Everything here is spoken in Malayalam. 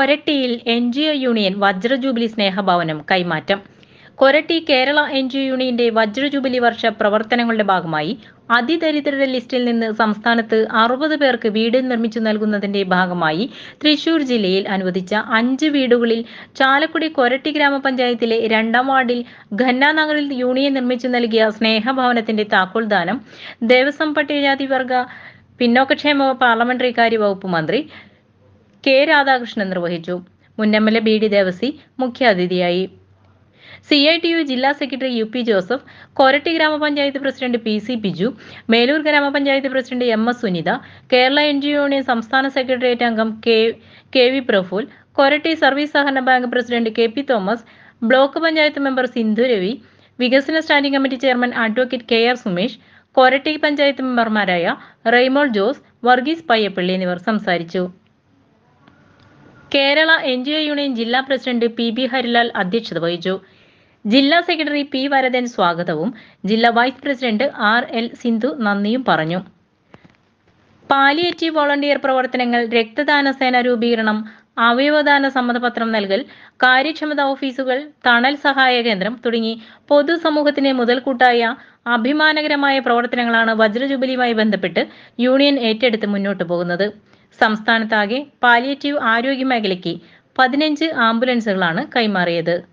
കൊരട്ടിയിൽ എൻ ജി ഒ യൂണിയൻ വജ്ര ജൂബിലി സ്നേഹഭവനം കൈമാറ്റം Koratty Kerala N G O യൂണിയന്റെ വജ്ര ജൂബിലി വർഷ പ്രവർത്തനങ്ങളുടെ ഭാഗമായി അതിദരിദ്രരുടെ ലിസ്റ്റിൽ നിന്ന് സംസ്ഥാനത്ത് അറുപത് പേർക്ക് വീട് നിർമ്മിച്ചു നൽകുന്നതിന്റെ ഭാഗമായി തൃശൂർ ജില്ലയിൽ അനുവദിച്ച അഞ്ച് വീടുകളിൽ ചാലക്കുടി കൊരട്ടി ഗ്രാമപഞ്ചായത്തിലെ രണ്ടാം വാർഡിൽ ഖന്ന നഗറിൽ യൂണിയൻ നിർമ്മിച്ചു നൽകിയ സ്നേഹഭവനത്തിന്റെ താക്കോൽദാനം ദേവസ്വം പട്ടികജാതി വർഗ പിന്നോക്കക്ഷേമ പാർലമെന്ററി കാര്യ വകുപ്പ് മന്ത്രി കെ രാധാകൃഷ്ണൻ നിർവഹിച്ചു മുൻ M L A B D Devasi മുഖ്യാതിഥിയായി സി ഐ ടി യു ജില്ലാ സെക്രട്ടറി യു പി ജോസഫ് കൊരട്ടി ഗ്രാമപഞ്ചായത്ത് president P C Biju Meloor ഗ്രാമപഞ്ചായത്ത് president M S Sunitha Kerala N G O union സംസ്ഥാന സെക്രട്ടേറിയറ്റ് അംഗം K K V Praful Koratty service സഹകരണ bank president K P Thomas block panchayat member Sindhu Ravi വികസന standing committee chairman advocate K R Sumesh Koratty panchayat മെമ്പർമാരായ റെയ്മോൾ ജോസ് വർഗീസ് പയ്യപ്പള്ളി എന്നിവർ സംസാരിച്ചു Kerala N G O union ജില്ലാ പ്രസിഡന്റ് പി ബി ഹരിലാൽ അധ്യക്ഷത വഹിച്ചു ജില്ലാ സെക്രട്ടറി പി വരദൻ സ്വാഗതവും ജില്ലാ vice president R L Sindhu നന്ദിയും പറഞ്ഞു പാലിയേറ്റീവ് വോളണ്ടിയർ പ്രവർത്തനങ്ങൾ രക്തദാന സേന രൂപീകരണം അവയവദാന സമ്മതപത്രം നൽകൽ കാര്യക്ഷമത ഓഫീസുകൾ തണൽ സഹായ കേന്ദ്രം തുടങ്ങി പൊതുസമൂഹത്തിന് മുതൽക്കൂട്ടായ അഭിമാനകരമായ പ്രവർത്തനങ്ങളാണ് വജ്ര ജൂബിലിയുമായി ബന്ധപ്പെട്ട് യൂണിയൻ ഏറ്റെടുത്ത് മുന്നോട്ടു പോകുന്നത് സംസ്ഥാനത്താകെ പാലിയേറ്റീവ് ആരോഗ്യ മേഖലയ്ക്ക് പതിനഞ്ച് ആംബുലൻസുകളാണ് കൈമാറിയത്